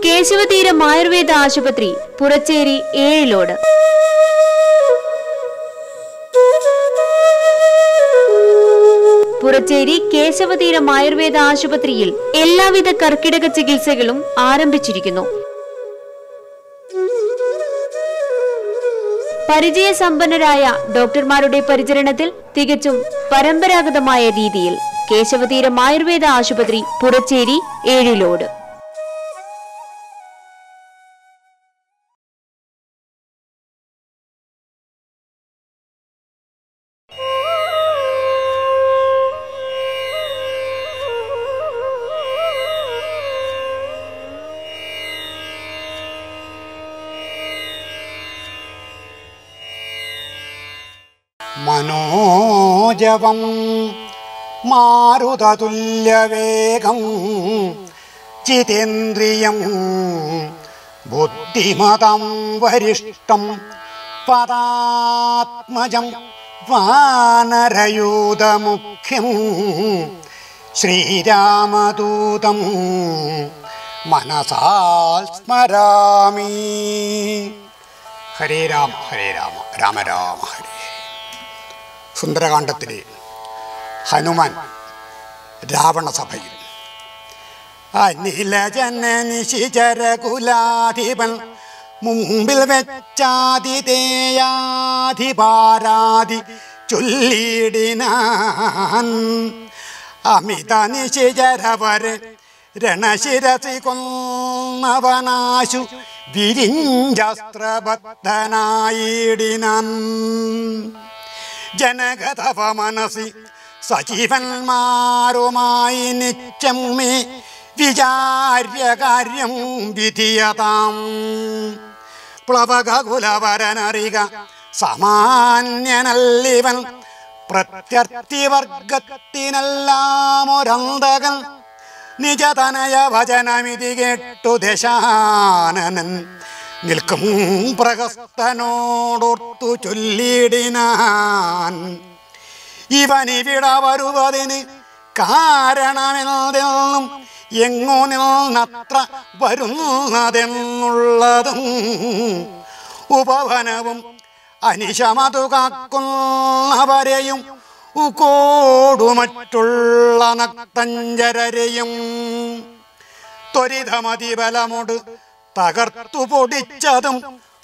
കേശവതീരം ആയുർവേദ ആശുപത്രി പുറച്ചേരി ഏഴിലോട് പുറച്ചേരി കേശവതീരം ആയുർവേദ ആശുപത്രിയിൽ എല്ലാവിധ കർക്കിടക ചികിത്സകളും ആരംഭിച്ചിരിക്കുന്നു പരിചയസമ്പന്നരായ ഡോക്ടർമാരുടെ പരിചരണത്തിൽ തികച്ചും പരമ്പരാഗതമായ രീതിയിൽ കേശവതീരം ആയുർവേദ ആശുപത്രി പുറച്ചേരി ഏഴിലോട് മനോജവം മാരുതതുല്യവേഗം ജിതേന്ദ്രിയം ബുദ്ധിമതം വരിഷ്ടം പദാത്മജം വാനരയൂതമുഖ്യം ശ്രീരാമദൂതം മനസാ സ്മരാമി ഹരേ രാമ ഹരേ രാമ രാമ രാമ ഹരേ സുന്ദരകാന്ഡത്തിലെ ഹനുമാൻ രാവണസഭയിൽ അനിലജനനിശിചരകുലാധിപൻ മുമ്പിൽ വെച്ചാതിഥേയാധിപാരാതി ചൊല്ലിടിനാൻ അമിത നിശിചരവര് രണശിരസി കൊന്നവനാശു വിരിഞ്ചസ്ത്രബദ്ധനായിടിനാൻ ജനകതവ മനസി സജീവന്മാരുമായി നിത്യം മേ വിചാര്യകാര്യം വിധിയതാം പ്ലവകുലവരനറിക സമാന്യനല്ലിവൻ പ്രത്യർത്ഥിവർഗത്തിനെല്ലാം ഒരന്തകൻ നിജതനയ വചനമിതി കേട്ടു ദശാനനൻ നിൽക്കും പ്രഹസ്തനോടൊത്തു ചൊല്ലിടിനാൻ ഇവനിവിട വരുവതിന് കാരണമെന്നതെന്നും എങ്ങു നിന്നത്ര വരുന്നതെന്നുള്ളതും ഉപവനവും അനിശമതു കാക്കുന്നവരെയും ഉക്കോടു മറ്റുള്ള നക്തഞ്ചരരെയും ത്വരിതമതിബലമോട് തകർത്തു പൊടിച്ചതും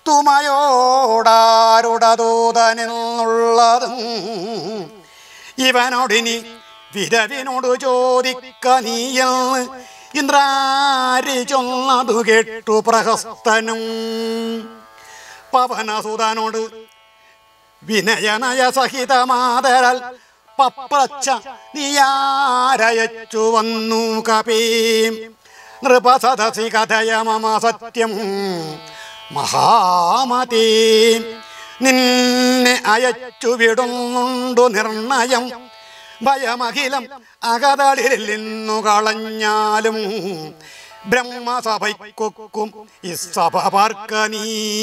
തുമയോടാരുടതൂതനെന്നുള്ളതും ഇവനോടിനി വിരവിനോട് ചോദിക്ക നീയെന്ന് ഇന്ദ്രാരി ചൊന്നതു കേട്ടു പ്രഹസ്തനും പവനസുതനോട് വിനയനയ സഹിതമാതരൽ പപ്രച്ച നീയാരയച്ചു വന്നു കപീം നൃപസദസി കഥയ മമ സത്യം മഹാമതീ നിന്നെ അയച്ചു വിടുന്നുണ്ടു നിർണയം ഭയമഖിലം അകതളിരിൽ നിന്നു കളഞ്ഞാലും ബ്രഹ്മസഭയ്ക്കൊക്കും ഈ സഭ പാർക്ക നീ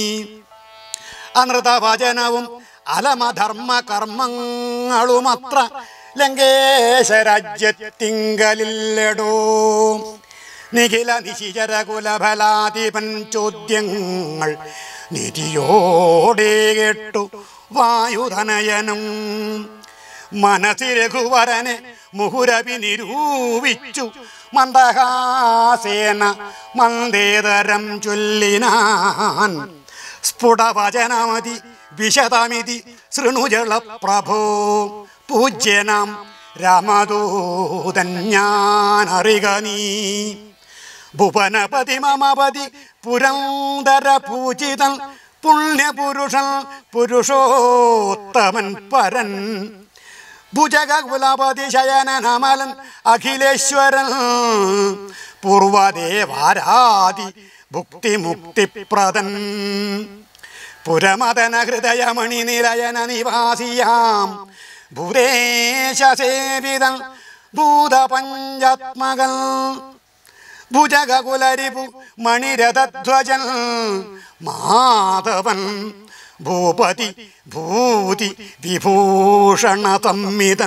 അനൃതവചനവും അലമധർമ്മ കർമ്മങ്ങളുമത്ര ലങ്കേശ രാജ്യത്തിങ്കലില്ലടോ നിഖില നിശിചരകുലഫലാധിപൻ ചോദ്യങ്ങൾ നിധിയോടെ കേട്ടു വായുധനയനും മനസ്സി രഘുവരനെ മുഹുരവി നിരൂപിച്ചു മന്ദഹാസേന മന്ദേതരം ചൊല്ലിനാൻ സ്ഫുടവചനമതി വിശതമിതി ശൃണുജള പ്രഭോ പൂജ്യനാം രാമദൂതൻ ഞാനറിക നീ ഭുവനപതി മമപതി പുരന്തര പൂജിതൻ പുണ്യപുരുഷൻ പുരുഷോത്തമൻ പരൻ ഭുജകുലപതി ശയനനമലൻ അഖിലേശ്വരൻ പൂർവദേവാരാതി ഭുക്തിമുക്തിപ്രദൻ പുരമദന ഹൃദയമണി നിലയന നിവാസിയാം ഭൂതേശസേവിതൻ ഭൂതപഞ്ചാത്മകൻ ഭുജകുലരിപു മണിരഥധ്വജൻ മാധവൻ ഭൂപതി ഭൂതി വിഭൂഷണ തമ്മിതൻ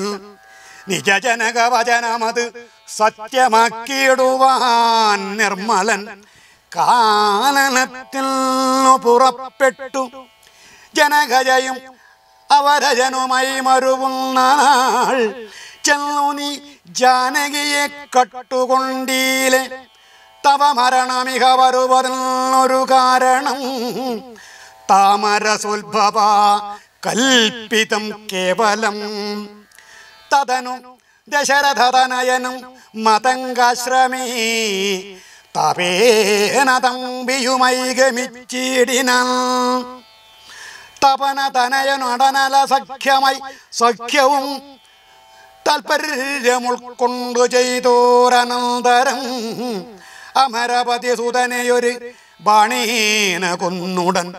നിജജനകവചനമത് സത്യമാക്കിയിടുവാൻ നിർമ്മലൻ കാനനത്തിൽ പുറപ്പെട്ടു ജനകജയും അവരജനുമായി മരുവുന്ന നാൾ ചെന്നു നീ ജാനകിയെ കട്ടുകൊണ്ടീലെ തവ മരണമിക വരുവതിനൊരു കാരണം താമരസുൽഭവ കൽപ്പിതം കേവലം തദനു ദശരഥതനയനും മതങ്കാശ്രമേ തപേന തമ്പിയുമൈ ഗമിച്ചിടിനാൻ തപന തനയനടനല സഖ്യമായി സഖ്യവും താൽപര്യമുൾക്കൊണ്ടു ചെയ്തോരനന്തരം അമരപതി സുതനെയൊരു ബാണീന കൊന്നുടൻ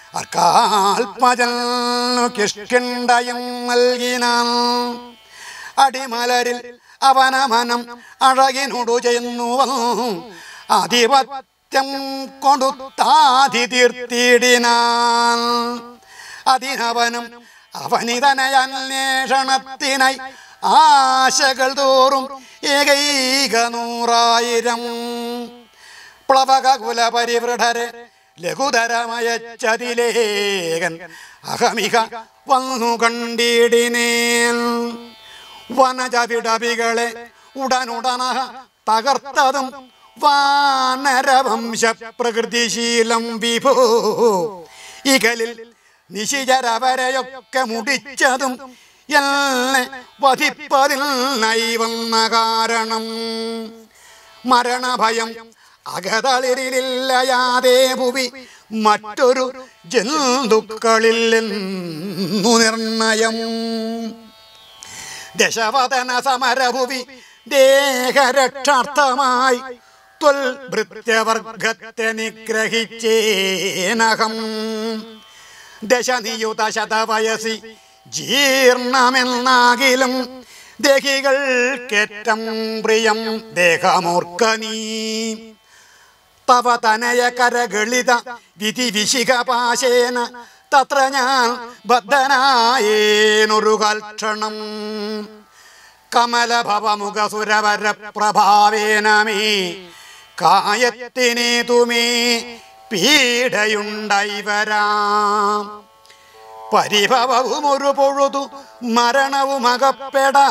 അർക്കാൽപജനു കിഷ്കിണ്ടയും നൽകിനാൻ അടിമലരിൽ അവനമനം അഴകിനോടു ചെന്നു ആധിപത്യം കൊടുത്താതി തീർത്തിടിനാൻ അതിനവനും അവനിതനയന്വേഷണത്തിനായി ആശകൾ തോറും ഏകൈക നൂറായിരം പ്ലവക കുലപരിവൃഢരെ ലഘുതരമയച്ചതിലേകൻ അഹമിക വന്നു കണ്ടിടിനേൻ വനജവിടവികളെ ഉടനുടനഹ തകർത്തതും വാനരവംശ പ്രകൃതിശീലം വിഭോ ഇകലിൽ നിശിചരവരെയൊക്കെ മുടിച്ചതും എന്നെ വധിപ്പതിൽ നൈവന്ന കാരണം മരണഭയം അകതളിരില്ലയാതെ ഭുവി മറ്റൊരു ജന്തുക്കളില്ലെന്നു നിർണയം ദശവദന സമരഭുവി ദേഹരക്ഷാർത്ഥമായി ത്വൽ ഭൃത്യവർഗത്തെ നിഗ്രഹിച്ചേനകം ദശനിയുത ശതവയസി ജീർണമെന്നാകിലും ദേഹികൾക്കേറ്റം പ്രിയം ദേഹമോർക്കനീ തവ തനയ കരകളിത വിധി വിശിഖപാശേന തത്ര ഞാൻ ബദ്ധനായേനൊരു കൽക്ഷണം കമലഭവമുഖസുരവര പ്രഭാവേന മേ കായത്തിനെ തുമേ പീഡയുണ്ടായി വരാം പരിഭവവും ഒരു പൊഴുതു മരണവും അകപ്പെടാ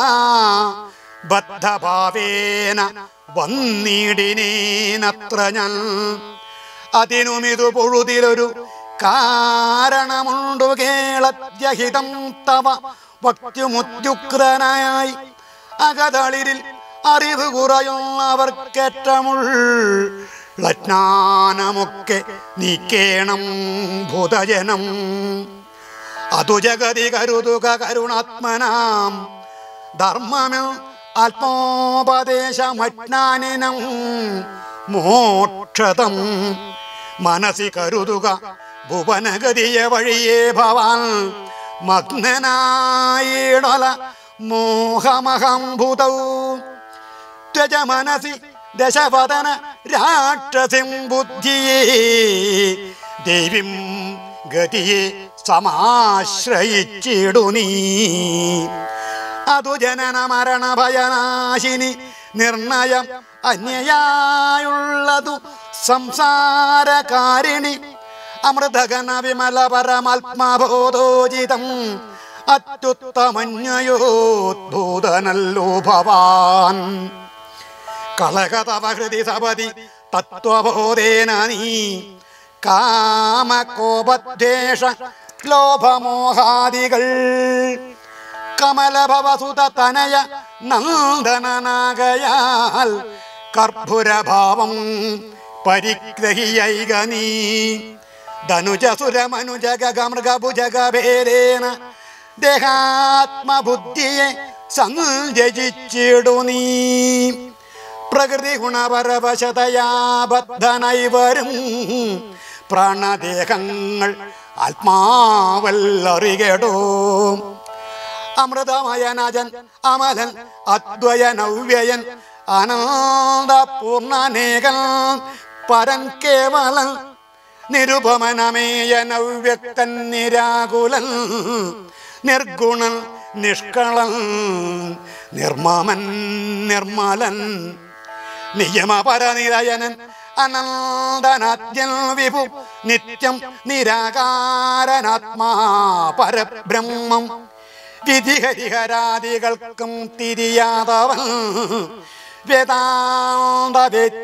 ബദ്ധഭാവേന വന്നിടിനേനത്ര ഞാൻ അതിനുമിതു പൊഴുതിലൊരു കാരണമുണ്ടു കേളത്യഹിതം തവ ഭക്തിമുദ്യുക്തനായി അകതളിരിൽ അറിവ് കുറയുന്നവർക്കേറ്റമുള്ള ജ്ഞാനമൊക്കെ നീക്കേണം ഭൂതജനം അതു ജഗതി കരുതുക കരുണാത്മനാം ധർമ്മമിൽ ആത്മോപദേശമജ്ഞാനിനം മോക്ഷതം മനസ്സി കരുതുക ഭുവനഗതിയ വഴിയേ ഭവാൻ മഗ്നനായിടല മോഹമഹംഭുതൗ ത്വജ മനസി ദശവദന രാക്ഷസിം ബുദ്ധിയേ ദേവിം ഗതിയെ സമാശ്രയിച്ചിടു നീ അതു ജനന മരണ ഭയനാശിനി നിർണയം അന്യയായുള്ളതു സംസാരകാരിണി അമൃതഗന വിമല പരമാത്മബോധോചിതം അത്യുത്തമന്യോദ്ഭൂതനല്ലോ ഭവാൻ കളകതവ ഹൃദി സപതി തത്വബോധേന നീ കാമകോപദ്വേഷ ലോഭമോഹാദികൾ കമലഭവസുത തനയ നന്ദനനാകയാൽ കർപ്പുരഭാവം പരിഗ്രഹിയൈക നീ ധനുജസുരമനുജഗമൃഗഭുജഗഭേദേന ദേഹാത്മബുദ്ധിയെ സഞ്ചയിച്ചിടു നീ പ്രകൃതി ഗുണപരവശതയാ ബദ്ധനായി വരും പ്രാണദേഹങ്ങൾ ആത്മാവല്ലറികടോ അമൃതമയനജൻ അമലൻ അദ്വയനവ്യയൻ ആനന്ദപൂർണനേകൻ പരൻ കേവലൻ നിരുപമനമേയനവ്യക്തൻ നിരാകുലൻ നിർഗുണൻ നിഷ്കളൻ നിർമ്മമൻ നിർമ്മലൻ നിയമപരനിരയനൻ അനന്തനാദ്യൽ വിഭു നിത്യം നിരാകാരനാത്മാ പരബ്രഹ്മം വിധിഹരിഹരാദികൾക്കും തിരിയാതവൻ വേദാന്ത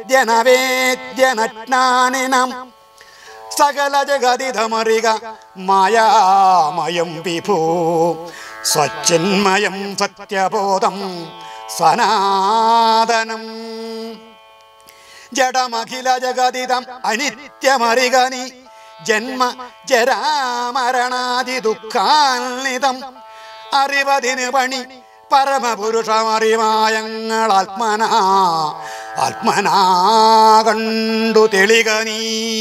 വേദ്യനവേദ്യനജ്ഞാനിനം സകല ജഗതിതമറിക മായാമയം വിഭൂ സ്വച്ഛന്മയം സത്യബോധം സനാതനം ജഡമഖില ജഗതിതം അനിത്യമറിക നീ ജന്മ ജരാമരണാദി ദുഃഖാന്വിതം അറിവതിന് പണി പരമപുരുഷമറിവായങ്ങൾ ആത്മനാ ആത്മനാ കണ്ടു തെളിക നീ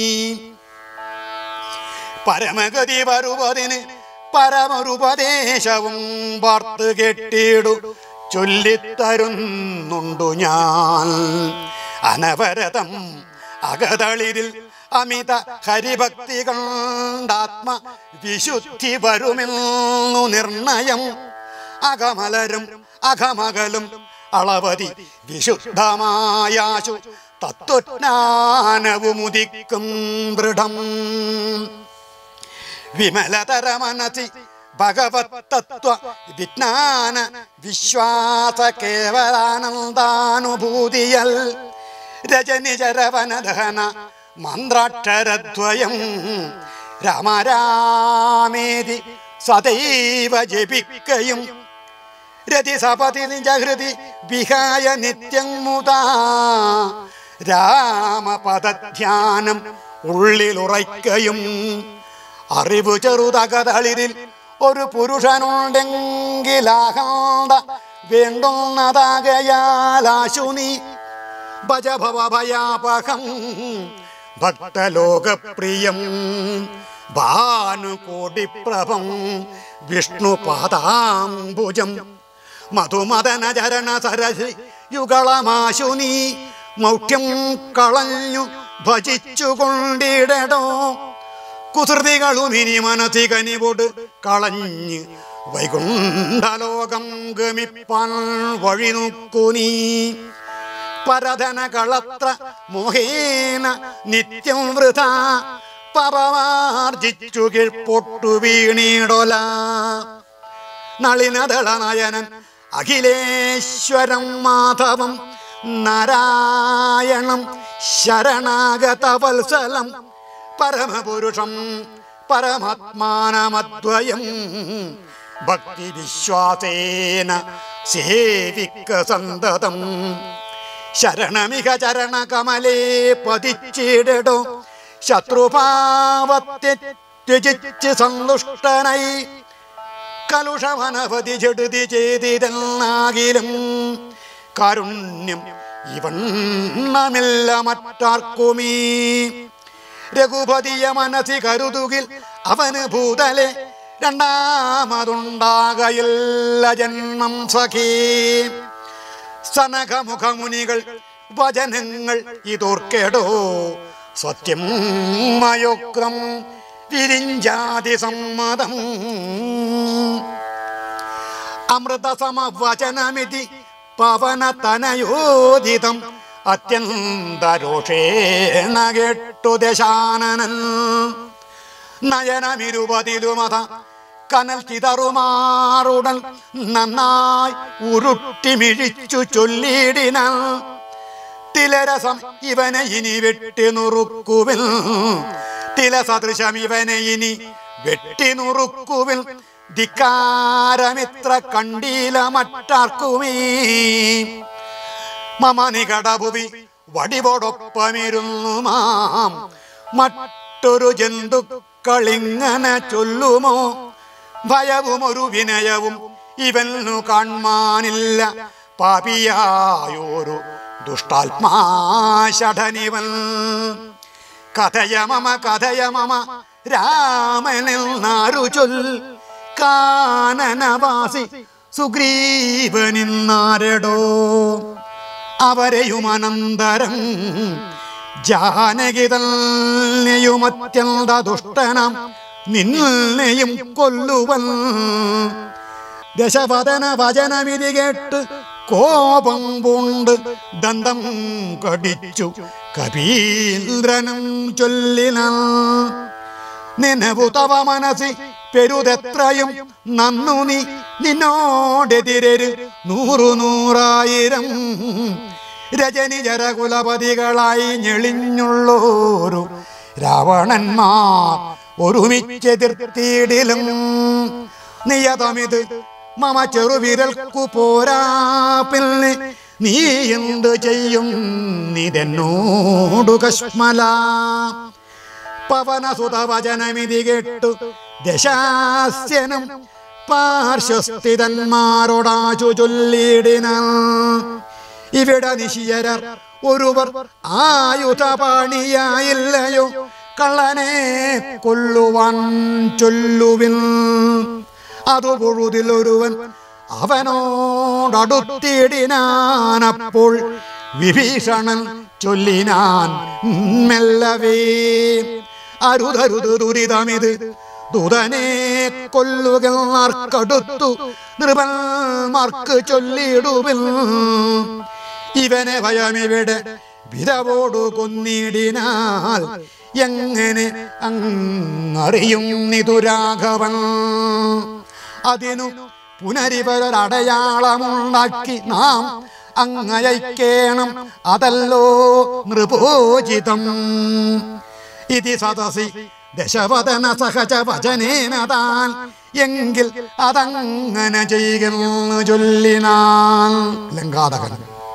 പരമഗതി വരുവതിന് പരമരുപദേശവും വാർത്ത് കെട്ടിയിടു ചൊല്ലിത്തരുന്നുണ്ടു ഞാൻ അനവരതം അകതളിരിൽ അമിത ഹരിഭക്തി കണ്ടാത്മ വിശുദ്ധി വരുമെന്നു നിർണയം അകമലരും അകമകലും അളവതി വിശുദ്ധമായാശു തത്വജ്ഞാനവുമുദിക്കും ദൃഢം വിമലതര മനസി ഭഗവത് തത്വ വിജ്ഞാന വിശ്വാസ കേവലാനന്ദാനുഭൂതിയൽ രജനിചരവനദഹന മന്ത്രാക്ഷരദ്വയം രാമരാമേതി സദൈവ ജപിക്കയും രതിസപതി നിജഹൃതി വിഹായ നിത്യം മുതാ രാമപദധ്യാനം ഉള്ളിലുറയ്ക്കയും അറിവ് ചെറുതകതളിരിൽ ഒരു പുരുഷനുണ്ടെങ്കിലാഹന്ത വേണ്ടുന്നതാകയാലാശു നീ ഭജഭവഭയാപകം ഭക്തലോകപ്രിയം ഭാനുകോടിപ്രഭം വിഷ്ണുപാദാംബുജം മധുമദനചരണ സരസി യുഗളമാശു നീ മൗഢ്യം കളഞ്ഞു ഭജിച്ചുകൊണ്ടിടടോ കുസൃതികളും ഇനി മനസ്സി കനിവോട് കളഞ്ഞ് വൈകുണ്ഠലോകം ഗമിപ്പാൻ വഴി നോക്കൂ നീ പരധന കളത്ര മോഹേന നിത്യം വൃഥ പവമാർജിച്ചു കീഴ്പൊട്ടു വീണീടൊല നളിനദള നയനൻ അഖിലേശ്വരം മാധവം നാരായണം ശരണാഗത വത്സലം പരമപുരുഷം പരമാത്മാനമദ്വയം ഭക്തി വിശ്വാസേന സേവിക്ക സന്തതം ശരണമിക ചരണകമലേ പതിച്ചിടടോ ശത്രുഭാവത്തെ ത്യജിച്ച് സന്തുഷ്ടനായി കലുഷമനവധി ചെടുതി ചെയ്തിരുന്നാകിലും കാരുണ്യം ഇവണ്ണമില്ല മറ്റാർക്കുമീ രഘുപതിയ മനസ്സി കരുതുകിൽ അവന് ഭൂതലെ രണ്ടാമതുണ്ടാകയില്ല ജന്മം സഖീ സനകമുഖമുനികൾ വചനങ്ങൾ ഇതോർക്കേടോ സത്യം മയോക്തം വിരിഞ്ചാതി സമ്മതം അമൃതസമവചനമിതി പവനതനയോദിതം അത്യന്തരോഷേണ കേട്ടു ദശാനനൻ നയനമിരുപതിലുമത കനൽ ചിതറുമാറുടൻ നന്നായി ഉരുട്ടി മിഴിച്ചു ചൊല്ലിടിനാൽ തിലരസം ഇവനെ ഇനി വെട്ടി നുറുക്കുവിൽ തില സദൃശം ഇവനെ ഇനി വെട്ടി നുറുക്കുവിൽ ധിക്കാരമിത്ര കണ്ടീല മറ്റാർക്കുമേ മമ നികടഭുവി വടിവോടൊപ്പമിരുന്നു മാം മറ്റൊരു ജന്തുക്കളിങ്ങനെ ചൊല്ലുമോ ഭയവും ഒരു വിനയവും ഇവനു കാൺമാനില്ല പാപിയായൊരു ദുഷ്ടാത്മാഷഠനിവൻ കഥയ മമ കഥയ മമ രാമനിൽ നാരു ചൊൽ കാനനവാസി സുഗ്രീവനിന്നാരടോ അവരെയും അനന്തരം ജാനകിതന്നെയുമത്യന്ത ദുഷ്ടനം നിന്നെയും കൊല്ലുവൻ ദശവദന വചനമിതി കേട്ട് കോപം പൂണ്ട് ദന്തം കടിച്ചു കപീന്ദ്രനും ചൊല്ലിന നിനവു തവ മനസ്സി പെരുതെത്രയും നന്നു നീ നിന്നോടെതിരര് നൂറു നൂറായിരം രജനി ജരകുലപതികളായി ഞെളിഞ്ഞുള്ളോരു രാവണന്മാർ ഒരുമിച്ചെതിർത്തിയിടിലും നിയതമിത് മമ ചെറുവിരൽക്കു പോരാ പിന്നെ നീ എന്ത് ചെയ്യും നിതെന്നോടു കശ്മല പവനസുതവചനമിതി കേട്ടു ദശാസ്യനും പാർശ്വസ്ഥിതന്മാരോടാചു ചൊല്ലിടിന ഇവിടെ നിശിയരർ ഒരുവർ ആയുധപാണിയായില്ലയോ കള്ളനെ കൊല്ലുവാൻ ചൊല്ലുവിൻ അതു പൊഴുതിലൊരുവൻ അവനോടടുത്തിടിനാനപ്പോൾ വിഭീഷണൻ ചൊല്ലിനാൻ മെല്ലവേ അരുതരുത് ദുരിതമിത് ദുതനെ കൊല്ലുകൾക്കടുത്തു നൃപന്മാർക്ക് ചൊല്ലിടുവിൽ ഇവനെ ഭയമിവിടെ വിരവോടു കൊന്നിടിനാൽ എങ്ങനെ അങ്ങറിയും നിതുരാഘവൻ അതിനു പുനരിവരടയാളമുണ്ടാക്കി നാം അങ്ങയക്കേണം അതല്ലോ നൃപോചിതം ഇതി സദസി ദശവദന സഹജ വചനേന താൻ എങ്കിൽ അതങ്ങനെ ചെയ്യുന്നു ചൊല്ലിനാൻ ലങ്കാതകൻ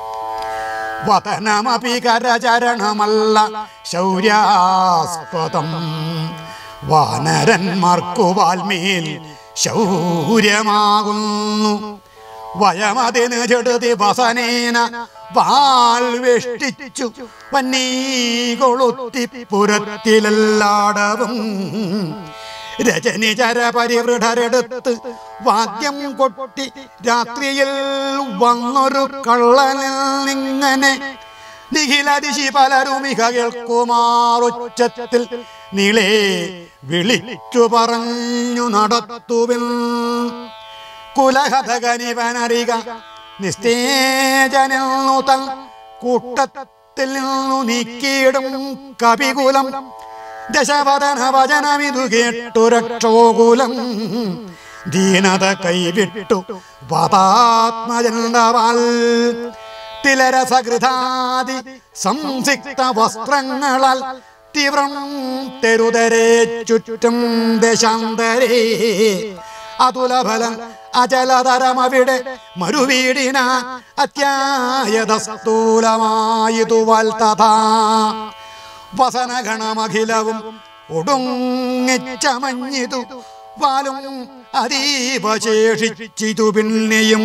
വതനമപി കരചരണമല്ല ശൗര്യാസ്പദം വാനരന്മാർക്കു വാൽമേൽ ശൗര്യമാകുന്നു വയമതിന് ചെടുതി വസനേന വാൽ വെഷ്ടിച്ചു വന്നീ കൊളുത്തി പുരത്തിലെല്ലാടവും രജനി ചരപരിവൃഢരെടുത്ത് വാദ്യം കൊട്ടി രാത്രിയിൽ വന്നൊരു കള്ളനിൽ നിങ്ങനെ നിഖിലദിശി പലരും ഇഹ കേൾക്കുമാറുച്ചത്തിൽ നീളേ വിളിച്ചു പറഞ്ഞു നടത്തുവിൽ കുലഹതകനിവനറിക നിസ്തേജനു തൻ കൂട്ടത്തിൽ നിന്നു നീക്കിയിടും കപികുലം ദശവദന വചനമിതു കേട്ടു രക്ഷോകുലം ദീനത കൈവിട്ടു വതാത്മജന്തവാൽ തിലരസകൃതാദി സംസിക്ത വസ്ത്രങ്ങളാൽ തീവ്രം തെരുതരെ ചുറ്റും ദശാന്തരേ അതുലഫലം അചലതരമവിടെ മരുവീടിന അത്യായത സ്ഥൂലമായതു തഥാ വസനഗണമഖിലവും ഒടുങ്ങിച്ചമഞ്ഞിതു വാലും അതീവ ശേഷിച്ചിതു പിന്നെയും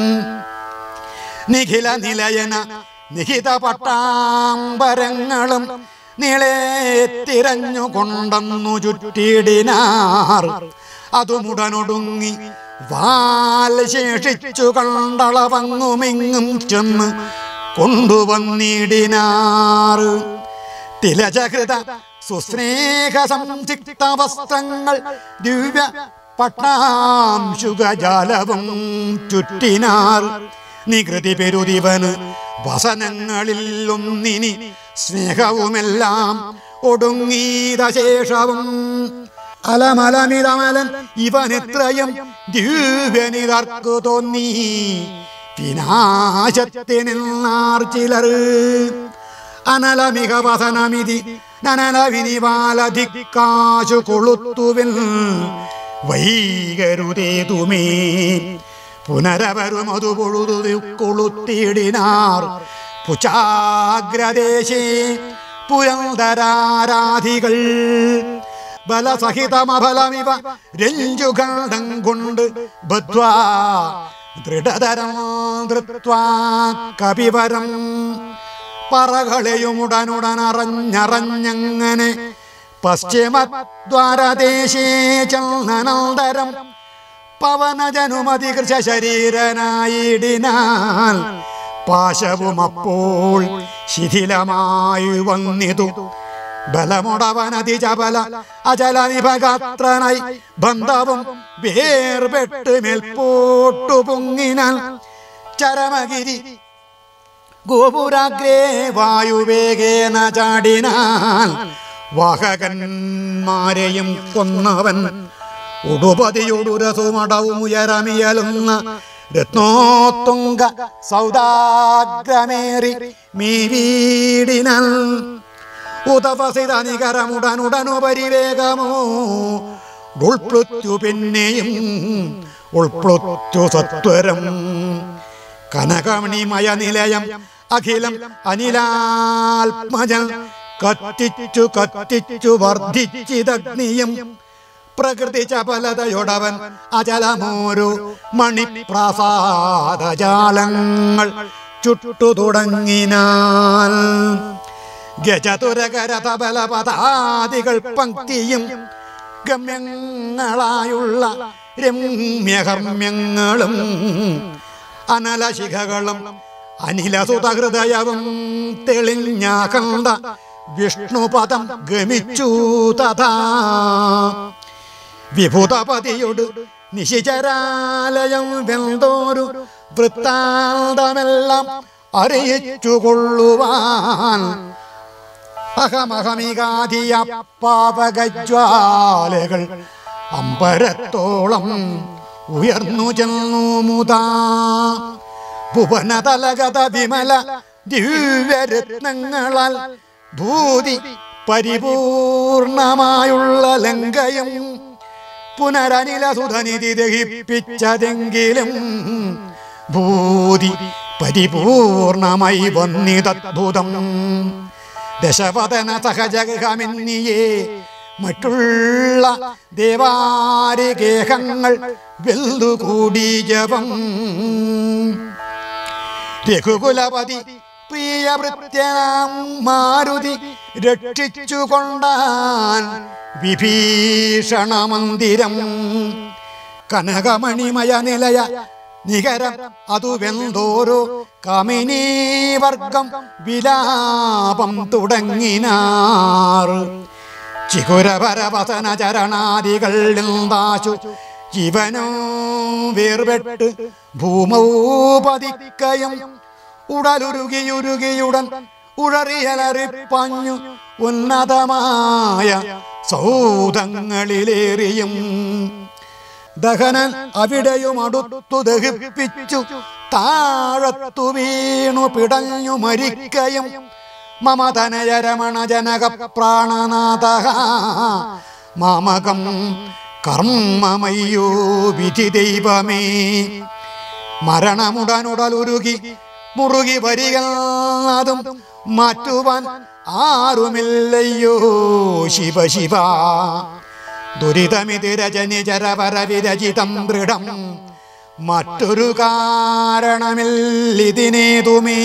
നിഖില നിലയന നിഹിത പട്ടാമ്പരങ്ങളും നീളെ തിരഞ്ഞു കൊണ്ടെന്നു ചുറ്റിടിനാർ അതുമുടനൊടുങ്ങി വാൽ ശേഷിച്ചു കണ്ടളവങ്ങുമിങ്ങും ചെന്ന് കൊണ്ടുവന്നിടിനാർ തിലചകൃത സുസ്നേഹ സംസിക്ത വസ്ത്രങ്ങൾ ദിവ്യ പട്ടാംശുകജാലവും ചുറ്റിനാർ നികൃതി പെരുതിവന് വസനങ്ങളിലൊന്നിനി സ്നേഹവുമെല്ലാം ഒടുങ്ങീതശേഷവും അലമലമിതമലൻ ഇവനെത്രയും ദിവ്യനിതർക്കു തോന്നി വിനാശത്തിനാർ ചിലർ അനലമിക വസനമിതി നനലവിനിവാലധിക്കാശു കൊളുത്തുവിൽ വൈകരുതേതുമേ പുനരവരും അതു പൊഴുതു കൊളുത്തിയിടിനാർ പുചാഗ്രദേശേ പുരന്തരാരാധികൾ ബലസഹിതമഫലമിവ രഞ്ജുഖണ്ഡം കൊണ്ട് ബദ്ധ്വാ ദൃഢതരം ധൃത്വാ കപിവരം പറകളെയുമുടനുടനറഞ്ഞറഞ്ഞങ്ങനെ പശ്ചിമദ്വാരദേശേ ചന്ദനന്തരം പവനജനുമതികൃശ ശരീരനായിടിനാൽ പാശവും അപ്പോൾ ശിഥിലമായി വന്നിതു ബലമുടവനതി ചപല അചല നിഭഗാത്രനായി ബന്ധവും വേർപെട്ട് മേൽപോട്ടു പൊങ്ങിനാൽ ചരമഗിരി ഗോപുരാഗ്രേ വായുവേഗേന ചാടിനാൽ വാഹകന്മാരെയും കൊന്നവൻ ഉടുപതിയൊടുരസുമടവും ഉയരമിയലുന്ന രത്നോത്തുങ്ക സൗദാഗ്രമേറി മീ വീടിനൽ ഉതപസിത നികരമുടനുടനുപരിവേഗമോ ഉൾപ്ലുത്തു പിന്നെയും ഉൾപ്ലുത്തു സത്വരം കനകമണിമയ നിലയം അഖിലം അനിലാത്മജൻ കത്തിച്ചു കത്തിച്ചു വർദ്ധിച്ചിതഗ്നിയും പ്രകൃതി ചപലതയൊടവൻ അചലമോരു മണിപ്രസാദജാലങ്ങൾ ചുട്ടു തുടങ്ങിനാൽ ഗജതുരകരതബലപദാദികൾ പങ്ക്തിയും ഗമ്യങ്ങളായുള്ള രമ്യകർമ്മ്യങ്ങളും അനലശിഖകളും അനിലസുതഹൃദയവും തെളിഞ്ഞ കണ്ട വിഷ്ണുപദം ഗമിച്ചു തഥാ വിഭുതപതിയൊട് നിശിചരാലയം വെന്തോരു വൃത്താന്തമെല്ലാം അറിയിച്ചു കൊള്ളുവാൻ അഹമഹമികാതിയ പാവകജ്വാലകൾ അമ്പരത്തോളം ഉയർന്നു ചെന്നു മുതാ ഭുവനതലഗത വിമല ദിവ്യരത്നങ്ങളാൽ ഭൂതി പരിപൂർണമായുള്ള ലങ്കയും പുനരനില സുധനിധി ദഹിപ്പിച്ചതെങ്കിലും ഭൂതി പരിപൂർണമായി വന്നിതദ്ഭുതം ദശവദന സഹജഗമിന്നിയേ മറ്റുള്ള ദേവാരികേഹങ്ങൾ വെല്ലുകൂടി ജപം രഘുകുലപതി പ്രിയവൃത്യനാം മാരുതി രക്ഷിച്ചു കൊണ്ടാൻ വിഭീഷണ മന്ദിരം കനകമണിമയ നിലയ നികരം അതു വെന്തോരോ കമിനീവർഗം വിലാപം തുടങ്ങിനാർ ചികുരപരവസന ചരണാദികൾ നിന്താശു ജീവനോ വേർപെട്ട് ഭൂമൗ പതിക്കയും ഉടലുരുകിയുരുകിയുടൻ ഉഴറിയലറിപ്പഞ്ഞു ഉന്നതമായ സൗധങ്ങളിലേറിയും ദഹനൻ അവിടെയും അടുത്തു ദഹിപ്പിച്ചു താഴത്തു വീണു പിടഞ്ഞു മരിക്കയും മമതനയരമണ ജനക പ്രാണനാഥ മാമകം കർമ്മമയ്യോ വിധി ദൈവമേ മരണമുടനുടലുരുകി മുറുകി വരിക അതും മാറ്റുവാൻ ആരുമില്ലയ്യോ ശിവ ശിവ ദുരിതമിതി രജനി ചരപര വിരചിതം ദൃഢം മറ്റൊരു കാരണമില്ലിതിനേതുമേ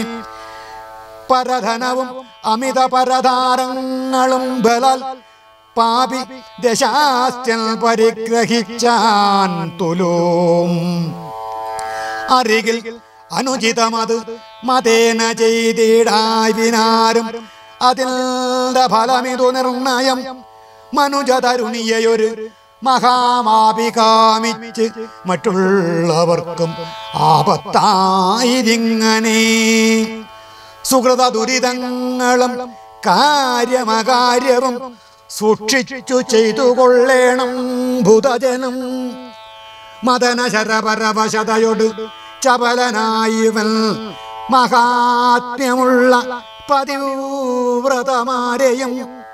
പരധനവും അമിത പരധാരങ്ങളും ബലാൽ പാപി ദശാസ്യൻ പരിഗ്രഹിച്ചാൻ തുലോം അരികിൽ അനുചിതമത് മതേന ചെയ്തിടാവിനാരും അതിന്റെ ഫലമിതു നിർണയം മനുജതരുണിയൊരു മഹാമാപി കാമിച്ച് മറ്റുള്ളവർക്കും ആപത്തായിരിങ്ങനെ സുഹൃത ദുരിതങ്ങളും കാര്യമകാര്യവും സൂക്ഷിച്ചു ചെയ്തു കൊള്ളേണം ഭൂതജനം മദന ശരപരവശതയൊട് ചപലനായിവൻ മഹാത്മ്യമുള്ള പതിവ്രതമാരെയും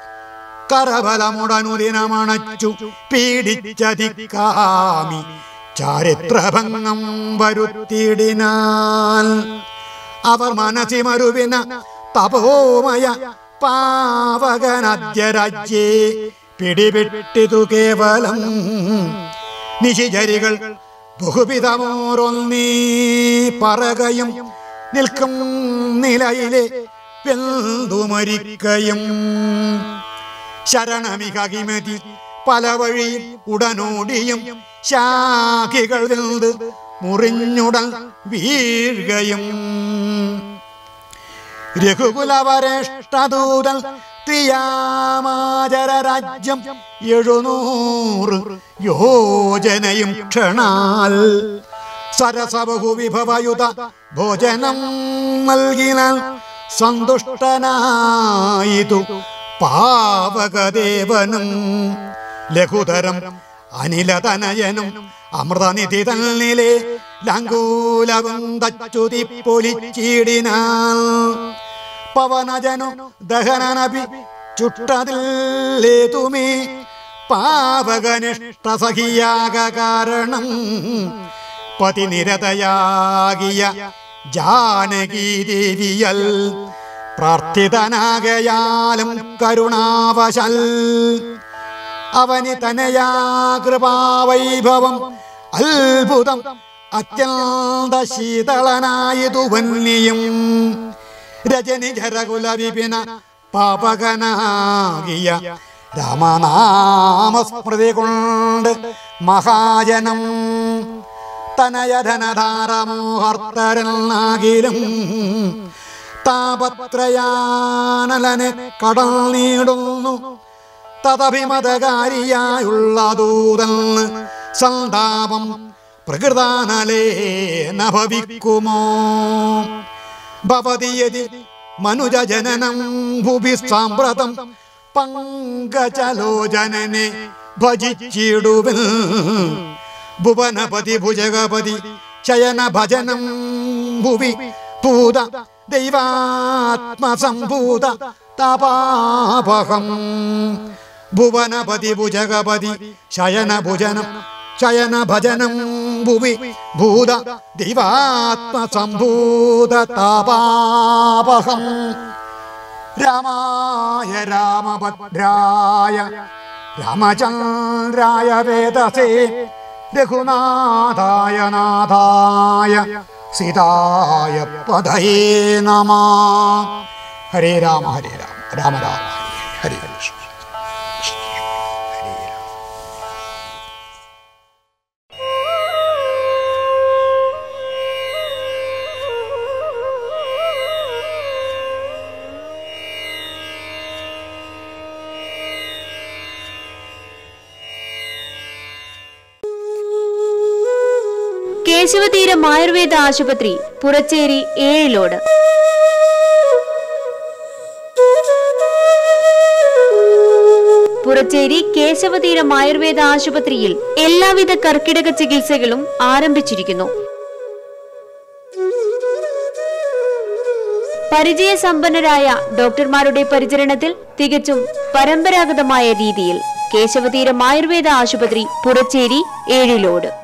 കരബലമുടനുദിനമണച്ചു പീഡിച്ചതിക്കാമി ചാരിത്രഭംഗം വരുത്തിയിടിനാൽ അവർ മനസ്സിമരുവിന തപോമയ പാവകനദ്യരാജ്യേ പിടിവിട്ടിതു കേവലം നിശിചരികൾ ബഹുവിധമോറൊന്നീ പറകയും നിൽക്കും നിലയിലെ വെന്തുമരിക്കയും ശരണമികമതി പല വഴിയിൽ ഉടനോടിയും ശാഖികൾ വെന്ത് മുറിഞ്ഞുടൽ വീഴുകയും രഘുകുലവരേഷ്ടദൂതൻ ത്രിയാമാചര രാജ്യം എഴുന്നൂറ് യോജനയും ക്ഷണാൽ സരസബഹുവിഭവയുത ഭോജനം നൽകിനാൽ സന്തുഷ്ടനായിതു പാവകദേവനും ലഘുതരം അനിലതനയനും അമൃതനിധി തന്നിലെ ലങ്കൂലവും തച്ചുതി പൊലിച്ചിടിനാൽ പവനജനു ദഹനനപി ചുട്ടതില്ലേതുമേ പാവകനിഷ്ഠ സഖിയാക കാരണം പതിനിരതയാകിയ ജാനകീ ദേവിയൽ പ്രാർത്ഥിതനാകയാലും കരുണാവശൽ അവനി തനയാ കൃപാവൈഭവം അത്ഭുതം അത്യന്ത ശീതളനായതു വന്യം രജനി ജരകുല വിപിന പാപകനാകിയ രാമനാമസ്മൃതി കൊണ്ട് മഹാജനം തനയധനധാരമോഹർത്തരനാകിലും താപത്രയാനലനെ കടൽ നീടുന്നു തദഭിമതകാരിയായുള്ള ദൂതന് സന്താപം പ്രകൃതാനലേ നഭവിക്കുമോ ഭവതിയതി മനുജജനനം ഭുവി സാമ്പ്രതം പങ്കജലോചനനെ ഭജിച്ചിടുവിൽ ഭുവനപതി ഭുജഗപതി ശയന ഭജനം ഭുവി ഭൂത ദൈവാത്മസംഭൂത തപാപഹം ഭുവനപതി ഭുജഗപതി ശയന ഭുജനം ശയന ഭജനം ഭുവി ഭൂത ദൈവാത്മസംഭൂത താപാപഹം രാമായ രാമഭദ്രായ രാമചന്ദ്രായ വേദസേ രഘുനാഥായ നാഥായ സീതായ പദയേ നമ ഹരേ രാമ ഹരേ രാമ രാമ രാമ ഹരേ ഹരേ കൃഷ്ണ കേശവതീരം ആയുർവേദ ആശുപത്രി പുറച്ചേരി ഏഴിലോട് പുറച്ചേരി കേശവതീരം ആയുർവേദ ആശുപത്രിയിൽ എല്ലാവിധ കർക്കിടക ചികിത്സകളും ആരംഭിച്ചിരിക്കുന്നു പരിചയസമ്പന്നരായ ഡോക്ടർമാരുടെ പരിചരണത്തിൽ തികച്ചും പരമ്പരാഗതമായ രീതിയിൽ കേശവതീരം ആയുർവേദ ആശുപത്രി പുറച്ചേരി ഏഴിലോട്